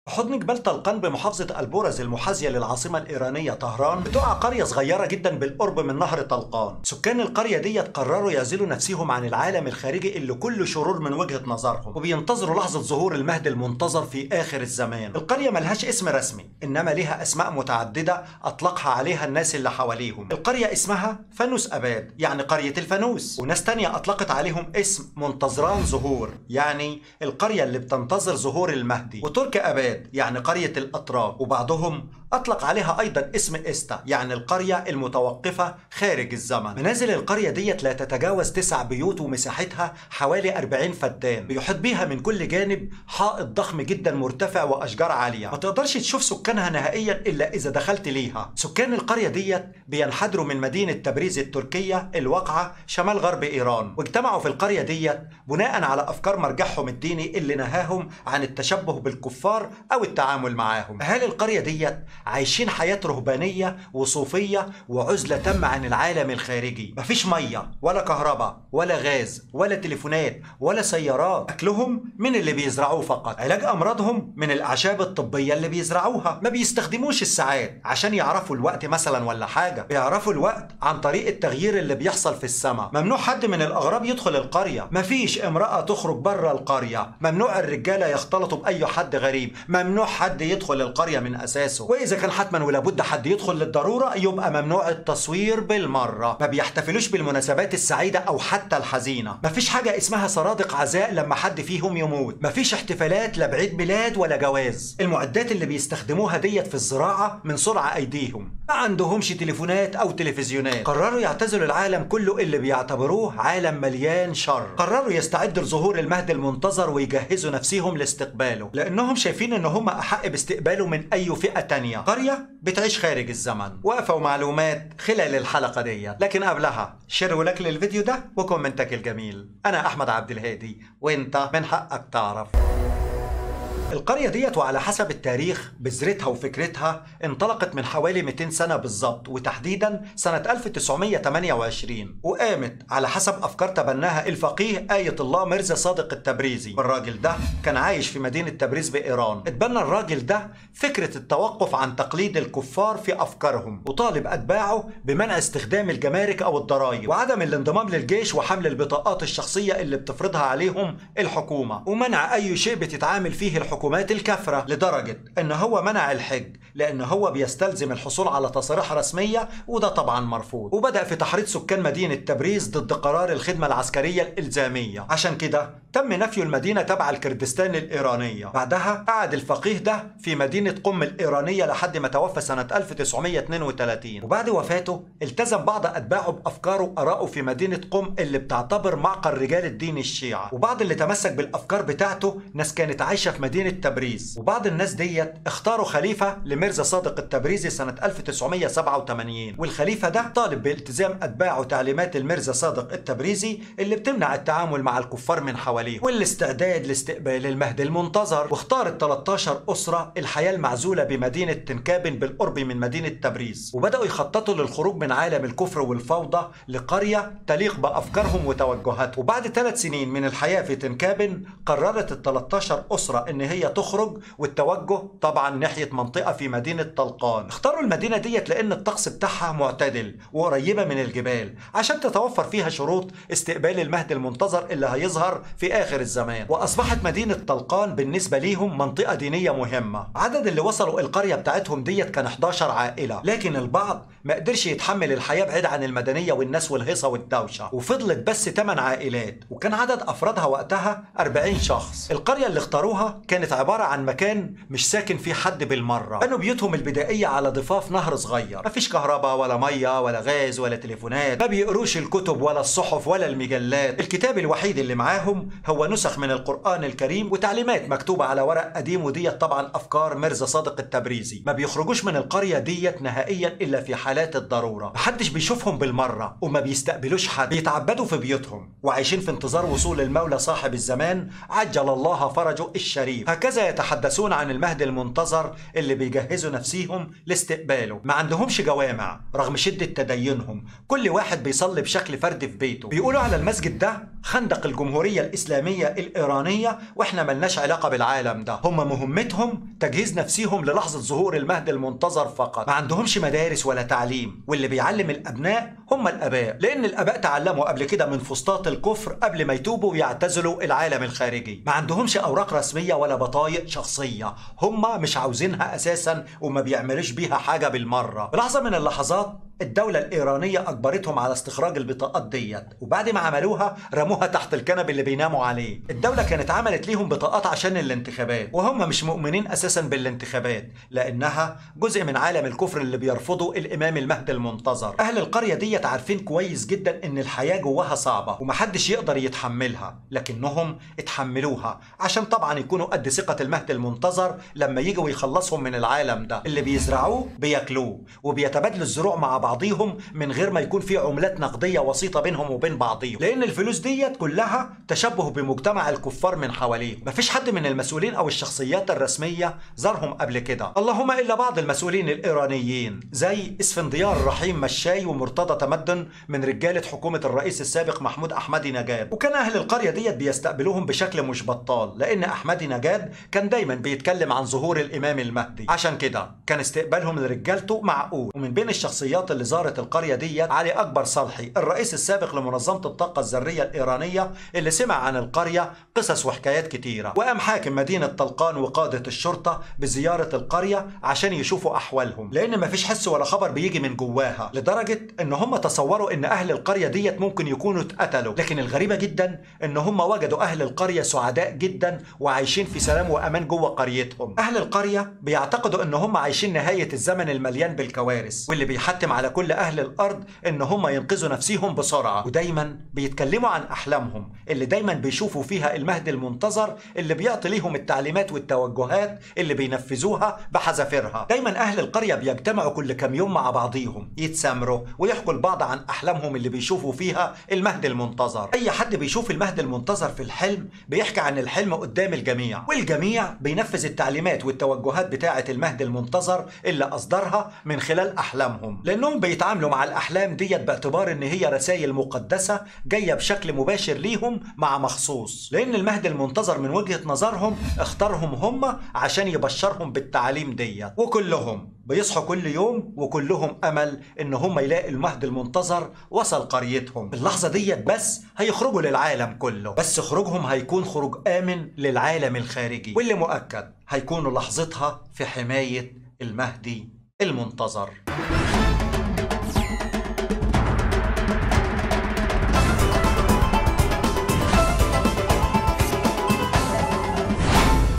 حضن جبال طلقان بمحافظة البورز المحاذية للعاصمة الإيرانية طهران بتقع قرية صغيرة جدا بالقرب من نهر طلقان سكان القرية دي قرروا يعزلوا نفسهم عن العالم الخارجي اللي كله شرور من وجهة نظرهم وبينتظروا لحظة ظهور المهدي المنتظر في آخر الزمان القرية ملهاش اسم رسمي إنما ليها أسماء متعددة أطلقها عليها الناس اللي حواليهم القرية اسمها فانوس أباد يعني قرية الفانوس وناس تانية أطلقت عليهم اسم منتظران ظهور يعني القرية اللي بتنتظر ظهور المهدي وترك أباد يعني قرية الأتراك وبعضهم أطلق عليها أيضا اسم إستا يعني القرية المتوقفة خارج الزمن منازل القرية ديت لا تتجاوز تسع بيوت ومساحتها حوالي 40 فدان بيحيط بيها من كل جانب حائط ضخم جدا مرتفع وأشجار عالية ما تقدرش تشوف سكانها نهائيا إلا إذا دخلت ليها سكان القرية ديت بينحدروا من مدينة تبريز التركية الواقعة شمال غرب إيران واجتمعوا في القرية ديت بناء على أفكار مرجعهم الديني اللي نهاهم عن التشبه بالكفار أو التعامل معاهم أهالي القرية ديت عايشين حياة رهبانية وصوفية وعزلة تامة عن العالم الخارجي مفيش مية ولا كهرباء ولا غاز ولا تليفونات ولا سيارات أكلهم من اللي بيزرعوه فقط علاج أمراضهم من الأعشاب الطبية اللي بيزرعوها ما بيستخدموش الساعات عشان يعرفوا الوقت مثلا ولا حاجة بيعرفوا الوقت عن طريق التغيير اللي بيحصل في السماء ممنوع حد من الأغراب يدخل القرية مفيش امرأة تخرج بره القرية ممنوع الرجالة يختلطوا بأي حد غريب ممنوع حد يدخل القرية من أساسه وإذا كان حتما ولابد حد يدخل للضرورة يبقى ممنوع التصوير بالمرة ما بيحتفلوش بالمناسبات السعيدة أو حتى الحزينة مفيش حاجة اسمها سرادق عزاء لما حد فيهم يموت مفيش احتفالات لا بعيد ميلاد ولا جواز المعدات اللي بيستخدموها ديت في الزراعة من صنع أيديهم ما عندهمش تليفونات أو تلفزيونات قرروا يعتزلوا العالم كله اللي بيعتبروه عالم مليان شر قرروا يستعدوا لظهور المهدي المنتظر ويجهزوا نفسهم لاستقباله لأنهم شايفين إن هم أحق باستقباله من أي فئة تانية قرية بتعيش خارج الزمن وقفة ومعلومات خلال الحلقة دي لكن قبلها شير ولك للفيديو ده وكومنتك الجميل أنا أحمد عبد الهادي وأنت من حقك تعرف القرية ديت وعلى حسب التاريخ بذرتها وفكرتها انطلقت من حوالي 200 سنة بالظبط وتحديدا سنة 1928 وقامت على حسب أفكار تبناها الفقيه آية الله مرزا صادق التبريزي والراجل ده كان عايش في مدينة تبريز بإيران اتبنى الراجل ده فكرة التوقف عن تقليد الكفار في أفكارهم وطالب أتباعه بمنع استخدام الجمارك أو الضرائب وعدم الانضمام للجيش وحمل البطاقات الشخصية اللي بتفرضها عليهم الحكومة ومنع أي شيء بتتعامل فيه الحكومة الحكومات الكافرة لدرجة ان هو منع الحج لان هو بيستلزم الحصول على تصاريح رسمية وده طبعا مرفوض وبدأ في تحريض سكان مدينة تبريز ضد قرار الخدمة العسكرية الإلزامية عشان كده تم نفي المدينة تبع الكردستان الإيرانية بعدها قعد الفقيه ده في مدينة قم الإيرانية لحد ما توفى سنة 1932 وبعد وفاته التزم بعض أتباعه بأفكاره وآرائه في مدينة قم اللي بتعتبر معقل رجال الدين الشيعة وبعض اللي تمسك بالأفكار بتاعته ناس كانت عايشة في مدينة تبريز وبعض الناس ديت اختاروا خليفة لميرزا صادق التبريزي سنة 1987 والخليفة ده طالب بالتزام أتباعه تعليمات الميرزا صادق التبريزي اللي بتمنع التعامل مع الكفار من حواليه والاستعداد لاستقبال المهدي المنتظر واختارت 13 أسرة الحياة المعزولة بمدينة تنكابن بالقرب من مدينة تبريز وبدأوا يخططوا للخروج من عالم الكفر والفوضى لقرية تليق بأفكارهم وتوجهاتهم وبعد ثلاث سنين من الحياة في تنكابن قررت ال 13 أسرة إن هي تخرج والتوجه طبعا ناحية منطقة في مدينة طلقان اختاروا المدينة ديت لأن الطقس بتاعها معتدل وقريبة من الجبال عشان تتوفر فيها شروط استقبال المهدي المنتظر اللي هيظهر في آخر الزمان وأصبحت مدينة طلقان بالنسبة ليهم منطقة دينية مهمة عدد اللي وصلوا القرية بتاعتهم ديت كان 11 عائلة لكن البعض ما قدرش يتحمل الحياة بعيد عن المدنية والناس والهيصة والدوشة وفضلت بس 8 عائلات وكان عدد أفرادها وقتها 40 شخص القرية اللي اختاروها كانت عبارة عن مكان مش ساكن فيه حد بالمرة بنوا بيوتهم البدائية على ضفاف نهر صغير مفيش كهرباء ولا مية ولا غاز ولا تليفونات ما بيقروش الكتب ولا الصحف ولا المجلات الكتاب الوحيد اللي معاهم هو نسخ من القرآن الكريم وتعليمات مكتوبة على ورق قديم وديت طبعا أفكار ميرزا صادق التبريزي ما بيخرجوش من القرية ديت نهائيا إلا في حالات الضرورة محدش بيشوفهم بالمرة وما بيستقبلوش حد بيتعبدوا في بيوتهم وعايشين في انتظار وصول المولى صاحب الزمان عجل الله فرجه الشريف هكذا يتحدثون عن المهدي المنتظر اللي بيجهزوا نفسيهم لاستقباله ما عندهمش جوامع رغم شدة تدينهم كل واحد بيصلي بشكل فردي في بيته بيقولوا على المسجد ده خندق الجمهورية الإسلامية الإسلامية الإيرانية وإحنا ملناش علاقة بالعالم ده هم مهمتهم تجهيز نفسيهم للحظة ظهور المهدي المنتظر فقط ما عندهمش مدارس ولا تعليم واللي بيعلم الأبناء هم الآباء لأن الآباء تعلموا قبل كده من فسطاط الكفر قبل ما يتوبوا ويعتزلوا العالم الخارجي ما عندهمش أوراق رسمية ولا بطايق شخصية هم مش عاوزينها أساسا وما بيعملوش بيها حاجة بالمرة بلحظة من اللحظات الدولة الإيرانية أجبرتهم على استخراج البطاقات ديت وبعد ما عملوها رموها تحت الكنب اللي بيناموا عليه الدولة كانت عملت ليهم بطاقات عشان الانتخابات وهم مش مؤمنين أساسا بالانتخابات لأنها جزء من عالم الكفر اللي بيرفضوا الإمام المهدي المنتظر أهل القرية ديت عارفين كويس جدا إن الحياة جواها صعبة ومحدش يقدر يتحملها لكنهم اتحملوها عشان طبعا يكونوا قد ثقة المهدي المنتظر لما يجوا ويخلصهم من العالم ده اللي بيزرعوه بياكلوه وبيتبادلوا الزروع مع بعض بعضيهم من غير ما يكون في عملات نقدية وسيطة بينهم وبين بعضيهم لأن الفلوس ديت كلها تشبه بمجتمع الكفار من حواليهم مفيش حد من المسؤولين أو الشخصيات الرسمية زارهم قبل كده اللهم إلا بعض المسؤولين الإيرانيين زي اسفنديار رحيم مشاي ومرتضى تمدن من رجالة حكومة الرئيس السابق محمود أحمدي نجاد وكان أهل القرية ديت بيستقبلوهم بشكل مش بطال لأن أحمدي نجاد كان دايما بيتكلم عن ظهور الإمام المهدي عشان كده كان استقبالهم لرجالته معقول ومن بين الشخصيات اللي زارت القرية ديت علي أكبر صالحي الرئيس السابق لمنظمة الطاقة الذرية الإيرانية اللي سمع عن القرية قصص وحكايات كتيرة وقام حاكم مدينة طلقان وقادة الشرطة بزيارة القرية عشان يشوفوا أحوالهم لأن مفيش حس ولا خبر بيجي من جواها لدرجة إن هم تصوروا إن أهل القرية ديت ممكن يكونوا اتقتلوا لكن الغريبة جدا إن هم وجدوا أهل القرية سعداء جدا وعايشين في سلام وأمان جوه قريتهم أهل القرية بيعتقدوا إن هم عايشين نهاية الزمن المليان بالكوارث واللي بيحتم على كل أهل الأرض إن هم ينقذوا نفسيهم بسرعة ودايما بيتكلموا عن أحلامهم اللي دايما بيشوفوا فيها المهدي المنتظر اللي بيعطي ليهم التعليمات والتوجهات اللي بينفذوها بحذافيرها دايما أهل القرية بيجتمعوا كل كام يوم مع بعضيهم يتسامروا ويحكوا لبعض عن أحلامهم اللي بيشوفوا فيها المهدي المنتظر أي حد بيشوف المهدي المنتظر في الحلم بيحكي عن الحلم قدام الجميع والجميع بينفذ التعليمات والتوجهات بتاعة المهدي المنتظر اللي أصدرها من خلال أحلامهم لأنهم بيتعاملوا مع الأحلام ديت باعتبار إن هي رسائل مقدسة جاية بشكل مباشر ليهم مع مخصوص لأن المهدي المنتظر من وجهة نظرهم اختارهم هم عشان يبشرهم بالتعاليم ديت وكلهم بيصحوا كل يوم وكلهم امل ان هم يلاقي المهدي المنتظر وصل قريتهم اللحظه ديت بس هيخرجوا للعالم كله بس خروجهم هيكون خروج امن للعالم الخارجي واللي مؤكد هيكونوا لحظتها في حمايه المهدي المنتظر